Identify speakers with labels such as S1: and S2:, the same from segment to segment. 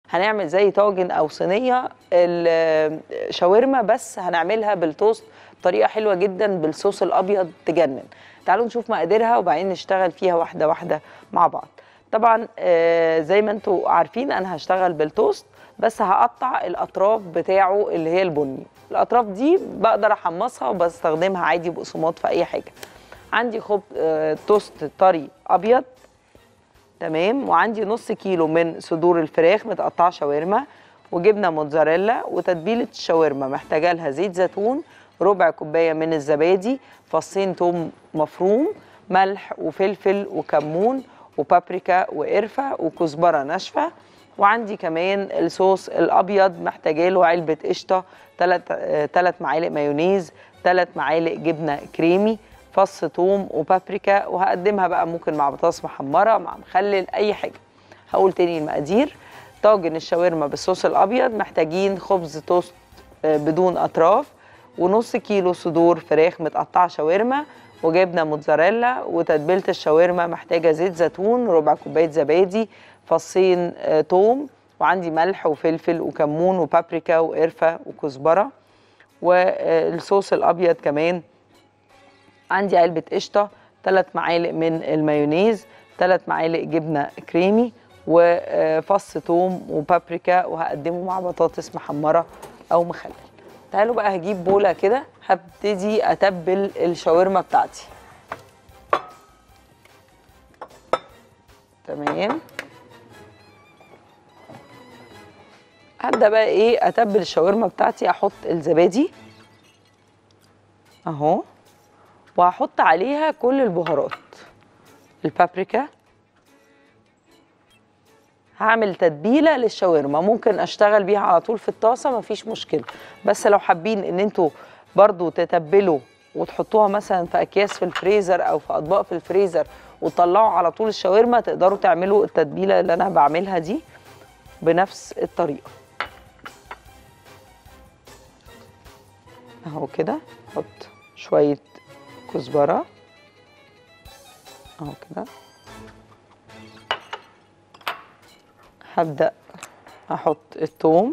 S1: هنعمل زي طاجن او صينيه الشاورما بس هنعملها بالتوست بطريقه حلوه جدا بالصوص الابيض تجنن تعالوا نشوف مقاديرها وبعدين نشتغل فيها واحده واحده مع بعض طبعا آه، زي ما انتم عارفين انا هشتغل بالتوست بس هقطع الاطراف بتاعه اللي هي البني الاطراف دي بقدر احمصها وبستخدمها عادي بقسماط في اي حاجه عندي خب آه، توست طري ابيض تمام وعندي نص كيلو من صدور الفراخ متقطعه شاورما وجبنه موتزاريلا وتتبيله الشاورما محتاجه لها زيت زيتون ربع كوبايه من الزبادي فصين توم مفروم ملح وفلفل وكمون وبابريكا وقرفه وكزبره ناشفه وعندي كمان الصوص الابيض محتاجه له علبه قشطه 3 3 معالق مايونيز 3 معالق جبنه كريمي فص ثوم وبابريكا وهقدمها بقى ممكن مع بطاطس محمره مع مخلل اي حاجه هقول تاني المقادير طاجن الشاورما بالصوص الابيض محتاجين خبز توست آه، بدون اطراف ونص كيلو صدور فراخ متقطعه شاورما وجبنه موتزاريلا وتتبيله الشاورما محتاجه زيت زيتون ربع كوبايه زبادي فصين آه، توم وعندي ملح وفلفل وكمون وبابريكا وقرفه وكزبره والصوص الابيض كمان عندي علبة قشطة ثلاث معالق من المايونيز ثلاث معالق جبنة كريمي وفص ثوم وبابريكا وهقدمه مع بطاطس محمرة أو مخلل تعالوا بقى هجيب بولة كده هبتدي أتبل الشاورما بتاعتي تمام هبدأ بقى إيه أتبل الشاورما بتاعتي أحط الزبادي أهو وهحط عليها كل البهارات البابريكا هعمل تتبيله للشاورما ممكن اشتغل بيها على طول في الطاسه مفيش مشكله بس لو حابين ان انتوا برضو تتبلوا وتحطوها مثلا في اكياس في الفريزر او في اطباق في الفريزر وتطلعوا على طول الشاورما تقدروا تعملوا التتبيله اللي انا بعملها دي بنفس الطريقه اهو كده احط شويه كزبرة اهو كده هبدأ احط الثوم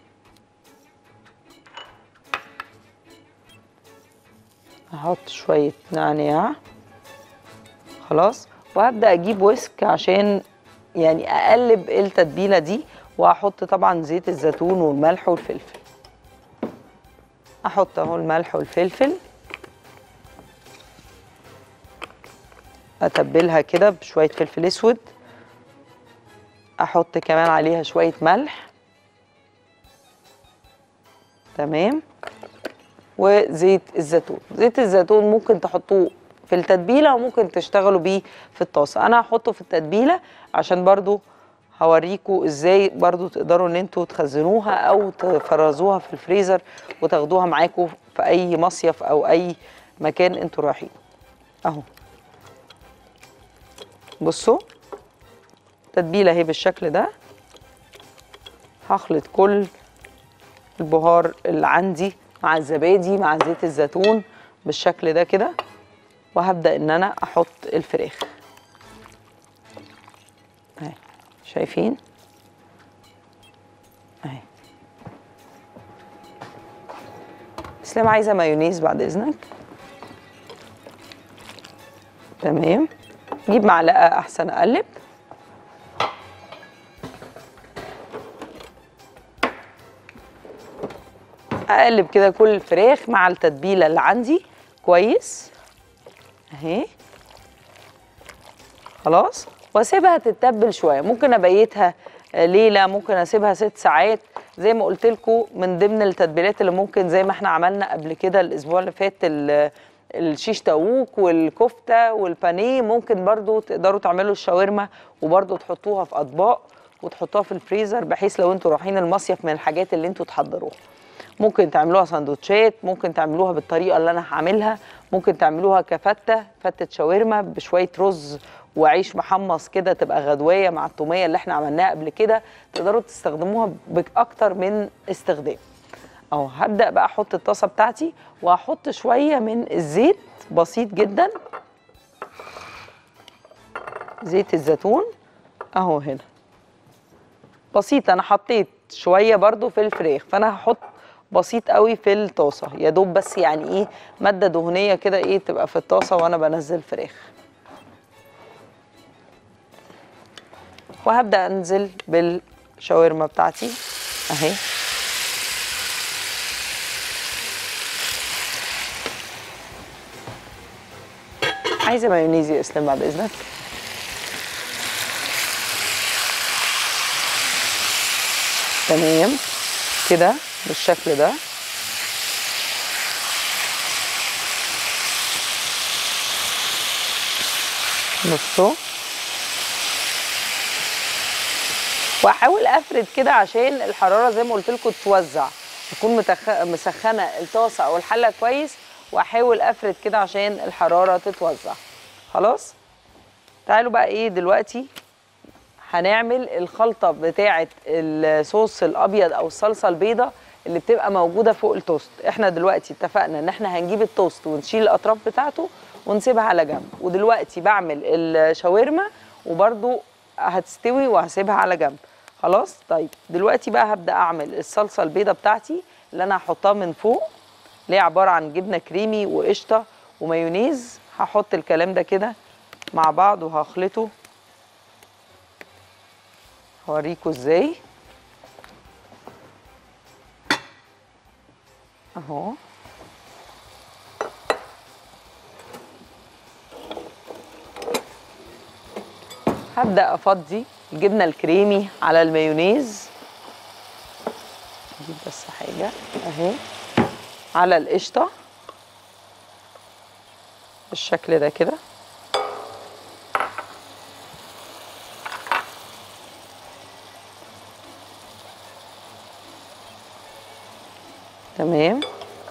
S1: احط شوية نعناع خلاص وهبدأ اجيب ويسك عشان يعني اقلب التتبيلة دي وهحط طبعا زيت الزيتون والملح والفلفل احط اهو الملح والفلفل اتبلها كده بشويه فلفل اسود احط كمان عليها شويه ملح تمام وزيت الزيتون زيت الزيتون ممكن تحطوه في التتبيله وممكن تشتغلوا بيه في الطاسه انا هحطه في التتبيله عشان برضو هوريكم ازاي برضو تقدروا ان انتوا تخزنوها او تفرزوها في الفريزر وتاخدوها معاكم في اي مصيف او اي مكان انتوا رايحين اهو بصوا تتبيله اهي بالشكل ده هخلط كل البهار اللي عندي مع الزبادي مع زيت الزيتون بالشكل ده كده وهبدا ان انا احط الفراخ اهي شايفين اهي اسلام عايزه مايونيز بعد اذنك تمام جيب معلقه احسن اقلب اقلب كده كل الفراخ مع التتبيله اللي عندي كويس اهي خلاص واسيبها تتبل شويه ممكن ابيتها آه، ليله ممكن اسيبها ست ساعات زي ما قلت لكم من ضمن التتبيلات اللي ممكن زي ما احنا عملنا قبل كده الاسبوع اللي فات ال- الشيش تاووك والكفته والبانيه ممكن برضو تقدروا تعملوا الشاورما وبرضو تحطوها في اطباق وتحطوها في الفريزر بحيث لو انتوا رايحين المصيف من الحاجات اللي انتوا تحضروها ممكن تعملوها سندوتشات ممكن تعملوها بالطريقه اللي انا هعملها ممكن تعملوها كفته فته شاورما بشويه رز وعيش محمص كده تبقى غدوايه مع التوميه اللي احنا عملناها قبل كده تقدروا تستخدموها باكتر من استخدام اهو هبدا بقى احط الطاسه بتاعتي وهحط شويه من الزيت بسيط جدا زيت الزيتون اهو هنا بسيط انا حطيت شويه برضو في الفراخ فانا هحط بسيط قوي في الطاسه يا دوب بس يعني ايه ماده دهنيه كده ايه تبقى في الطاسه وانا بنزل فراخ وهبدا انزل بالشاورما بتاعتي اهي عايزه مايونيز يا اسلام بعد اذنك تمام كده بالشكل ده بصوا واحاول افرد كده عشان الحراره زي ما قلت لكم توزع تكون متخ... مسخنه الطاسه او الحله كويس واحاول افرد كده عشان الحراره تتوزع خلاص تعالوا بقى ايه دلوقتي هنعمل الخلطه بتاعه الصوص الابيض او الصلصه البيضاء اللي بتبقى موجوده فوق التوست احنا دلوقتي اتفقنا ان احنا هنجيب التوست ونشيل الاطراف بتاعته ونسيبها على جنب ودلوقتي بعمل الشاورما وبرده هتستوي وهسيبها على جنب خلاص طيب دلوقتي بقى هبدا اعمل الصلصه البيضاء بتاعتي اللي انا هحطها من فوق اللي هي عباره عن جبنه كريمي وقشطه ومايونيز هحط الكلام ده كده مع بعض وهخلطه هوريكوا ازاي اهو هبدا افضي الجبنه الكريمي على المايونيز اجيب بس حاجه اهي على القشطه بالشكل ده كده تمام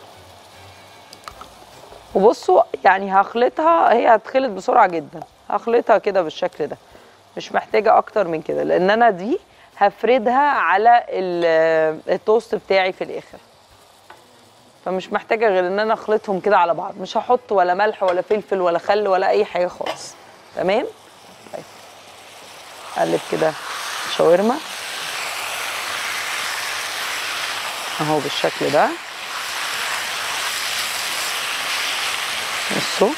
S1: وبصوا يعني هخلطها هي هتخلط بسرعه جدا هخلطها كده بالشكل ده مش محتاجه اكتر من كده لان انا دي هفردها على التوست بتاعي في الاخر فمش محتاجه غير ان انا اخلطهم كده على بعض مش هحط ولا ملح ولا فلفل ولا خل ولا اي حاجه خالص تمام طيب اقلب كده شاورما اهو بالشكل ده بصوا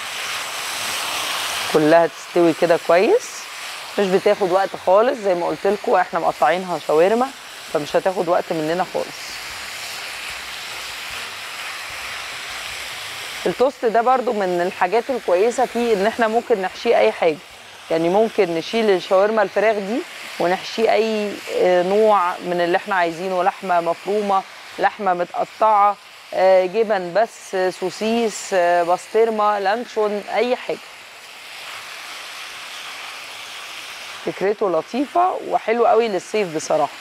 S1: كلها تستوي كده كويس مش بتاخد وقت خالص زي ما قلت لكم احنا مقطعينها شاورما فمش هتاخد وقت مننا خالص التوست ده برضو من الحاجات الكويسه فيه ان احنا ممكن نحشيه اي حاجه يعني ممكن نشيل الشاورما الفراخ دي ونحشيه اي نوع من اللي احنا عايزينه لحمه مفرومه لحمه متقطعه جبن بس سوسيس بسطرمه لانشون اي حاجه فكرته لطيفه وحلو قوي للصيف بصراحه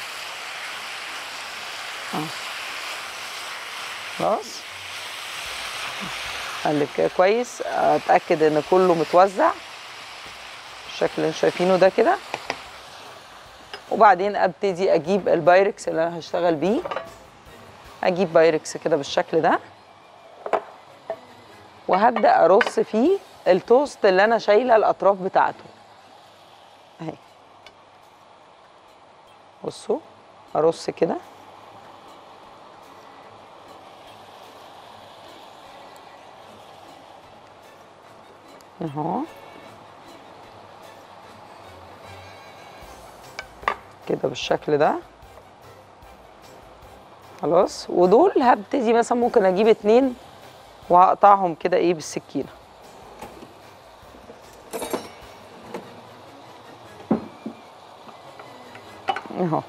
S1: خلاص اقلب كده كويس اتاكد ان كله متوزع الشكل اللي انتوا شايفينه ده كده وبعدين ابتدي اجيب البايركس اللي انا هشتغل بيه اجيب بايركس كده بالشكل ده وهبدا ارص فيه التوست اللي انا شايله الاطراف بتاعته اهي بصوا ارص كده اهو كده بالشكل ده خلاص ودول هبتدي مثلا ممكن اجيب اتنين وهقطعهم كده ايه بالسكينه اهو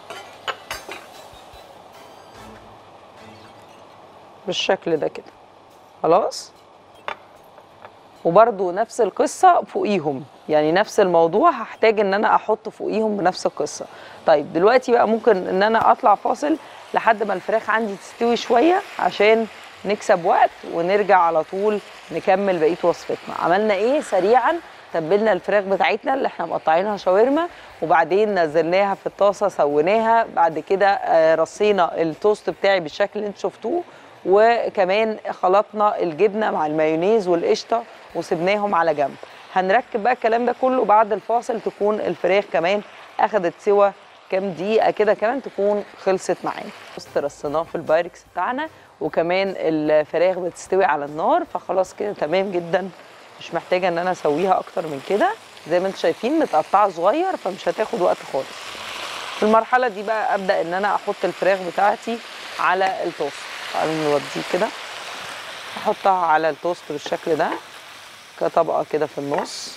S1: بالشكل ده كده خلاص وبرده نفس القصه فوقيهم يعني نفس الموضوع هحتاج ان انا احط فوقيهم بنفس القصه طيب دلوقتي بقى ممكن ان انا اطلع فاصل لحد ما الفراخ عندي تستوي شويه عشان نكسب وقت ونرجع على طول نكمل بقيه وصفتنا عملنا ايه سريعا تبلنا الفراخ بتاعتنا اللي احنا مقطعينها شاورما وبعدين نزلناها في الطاسه سويناها بعد كده آه، رصينا التوست بتاعي بالشكل اللي انتوا شفتوه وكمان خلطنا الجبنه مع المايونيز والقشطه وسبناهم على جنب هنركب بقى الكلام ده كله بعد الفاصل تكون الفراخ كمان اخدت سوا كام دقيقه كده كمان تكون خلصت معانا بص رصيناه في البايركس بتاعنا وكمان الفراخ بتستوي على النار فخلاص كده تمام جدا مش محتاجه ان انا اسويها اكتر من كده زي ما انتم شايفين متقطعه صغير فمش هتاخد وقت خالص في المرحله دي بقى ابدا ان انا احط الفراخ بتاعتي على التوست تعالوا نوديه كده احطها على التوست بالشكل ده كطبقه كده في النص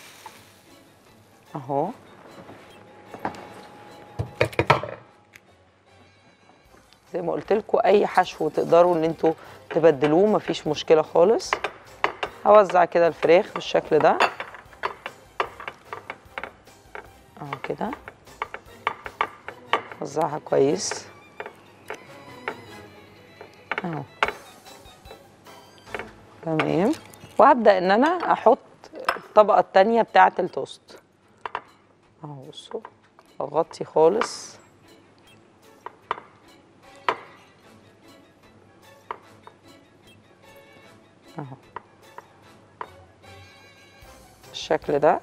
S1: اهو زي ما قلت لكم اي حشو تقدروا ان انتوا تبدلوه مفيش مشكله خالص هوزع كده الفراخ بالشكل ده اهو كده وزعها كويس اهو تمام وهبدا ان انا احط الطبقه التانية بتاعه التوست اهو بصوا اغطي خالص اهو بالشكل ده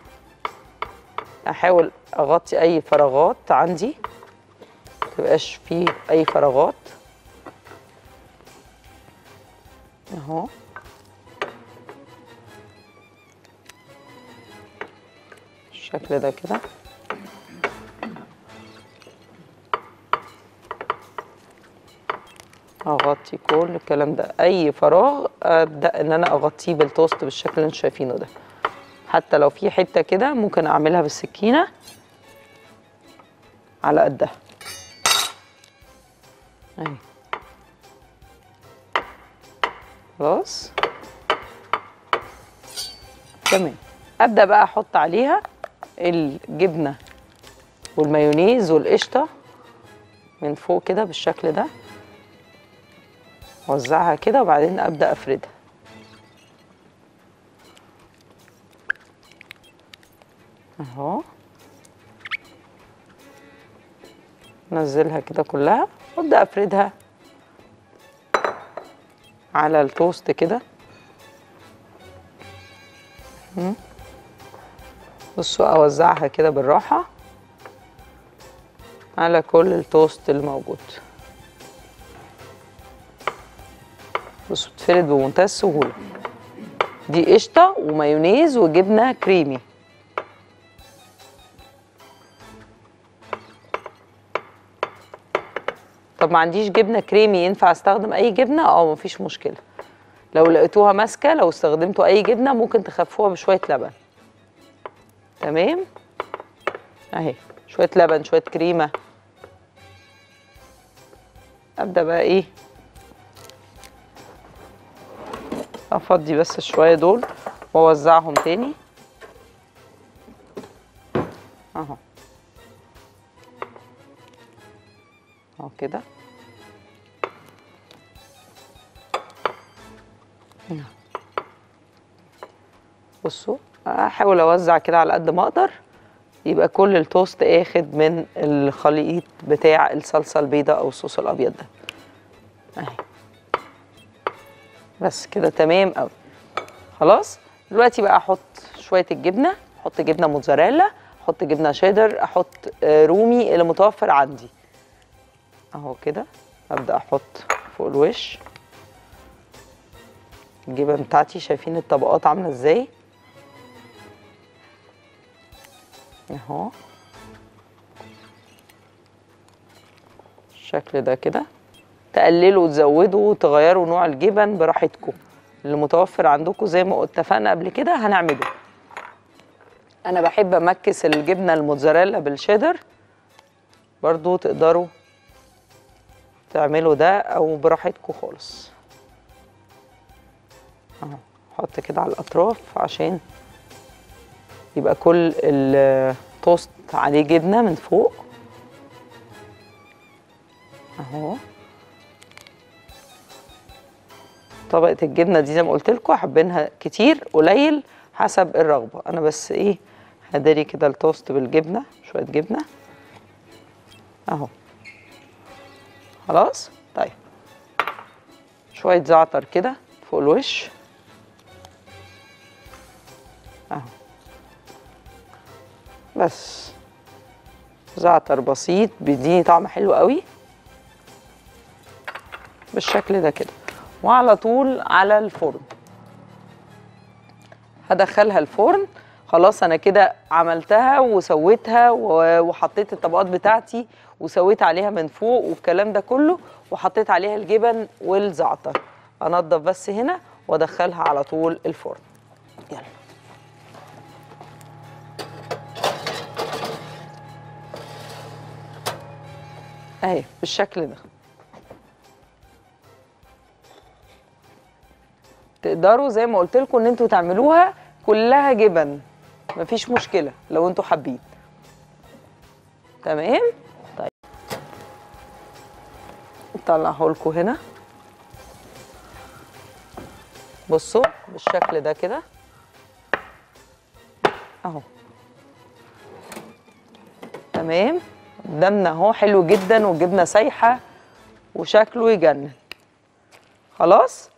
S1: احاول اغطي اي فراغات عندي متبقاش فيه اي فراغات اهو بالشكل ده كده اغطي كل الكلام ده اي فراغ ابدا ان انا اغطيه بالتوست بالشكل اللي انتم شايفينه ده حتى لو في حته كده ممكن اعملها بالسكينه على قدها اهي خلاص تمام ابدا بقى احط عليها الجبنه والمايونيز والقشطه من فوق كده بالشكل ده اوزعها كده وبعدين ابدا افردها اهو انزلها كده كلها وابدا افردها على التوست كده مم. بصوا اوزعها كده بالراحه على كل التوست اللي موجود بصوا بتفرد بمنتهى السهوله دي قشطه ومايونيز وجبنه كريمي طب ما عنديش جبنه كريمي ينفع استخدم اي جبنه اه مفيش مشكله لو لقيتوها ماسكه لو استخدمتوا اي جبنه ممكن تخفوها بشويه لبن تمام اهي شويه لبن شويه كريمه ابدا بقى ايه افضي بس شويه دول واوزعهم تاني اهو اهو كده بصوا احاول اوزع كده على قد ما اقدر يبقى كل التوست اخد من الخليط بتاع الصلصه البيضاء او الصوص الابيض ده اهي بس كده تمام قوي خلاص دلوقتي بقى احط شويه الجبنه احط جبنه موتزاريلا احط جبنه شيدر احط آه، رومي اللي متوفر عندي اهو كده ابدا احط فوق الوش الجبن بتاعتي شايفين الطبقات عامله ازاي اهو الشكل ده كده تقللوا وتزودوا وتغيروا نوع الجبن براحتكم اللي متوفر عندكم زي ما اتفقنا قبل كده هنعمله انا بحب امكس الجبنه الموتزاريلا بالشيدر برضو تقدروا تعملوا ده او براحتكم خالص اهو احط كده على الاطراف عشان يبقى كل التوست عليه جبنه من فوق اهو طبقه الجبنه دي زي ما قلت لكم حابينها كتير قليل حسب الرغبه انا بس ايه هداري كده التوست بالجبنه شويه جبنه اهو خلاص طيب شويه زعتر كده فوق الوش اهو بس زعتر بسيط بيديني طعم حلو قوي بالشكل ده كده وعلى طول على الفرن هدخلها الفرن خلاص انا كده عملتها وسويتها و- وحطيت الطبقات بتاعتي وسويت عليها من فوق والكلام ده كله وحطيت عليها الجبن والزعتر انضف بس هنا وادخلها على طول الفرن يلا اهي بالشكل ده تقدروا زي ما قلت لكم ان انتوا تعملوها كلها جبن مفيش مشكله لو انتوا حابين تمام طيب نطلعه لكم هنا بصوا بالشكل ده كده اهو تمام قدامنا اهو حلو جدا والجبنه سايحه وشكله يجنن خلاص